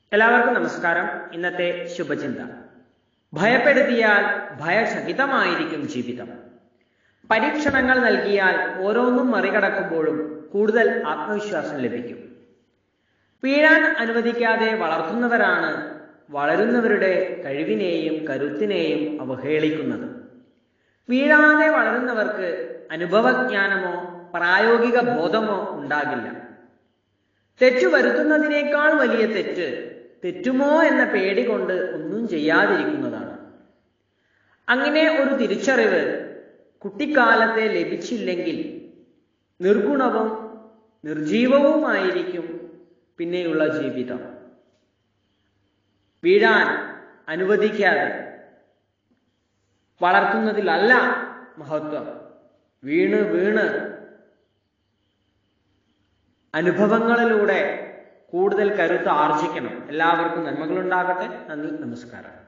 എല്ലാവർക്കും നമസ്കാരം ഇന്നത്തെ ശുഭചിന്ത ഭയപ്പെടുത്തിയാൽ ഭയചകിതമായിരിക്കും ജീവിതം പരീക്ഷണങ്ങൾ നൽകിയാൽ ഓരോന്നും മറികടക്കുമ്പോഴും കൂടുതൽ ആത്മവിശ്വാസം ലഭിക്കും വീഴാൻ അനുവദിക്കാതെ വളർത്തുന്നവരാണ് വളരുന്നവരുടെ കഴിവിനെയും കരുത്തിനെയും അവഹേളിക്കുന്നത് വീഴാതെ വളരുന്നവർക്ക് അനുഭവജ്ഞാനമോ പ്രായോഗിക ബോധമോ ഉണ്ടാകില്ല തെറ്റു വരുത്തുന്നതിനേക്കാൾ വലിയ തെറ്റ് തെറ്റുമോ എന്ന പേടി കൊണ്ട് ഒന്നും ചെയ്യാതിരിക്കുന്നതാണ് അങ്ങനെ ഒരു തിരിച്ചറിവ് കുട്ടിക്കാലത്തെ ലഭിച്ചില്ലെങ്കിൽ നിർഗുണവും നിർജീവവുമായിരിക്കും പിന്നെയുള്ള ജീവിതം വീഴാൻ അനുവദിക്കാതെ വളർത്തുന്നതിലല്ല മഹത്വം വീണ് വീണ് അനുഭവങ്ങളിലൂടെ കൂടുതൽ കരുത്ത് ആർജിക്കണം എല്ലാവർക്കും നന്മകളുണ്ടാകട്ടെ നന്ദി നമസ്കാരം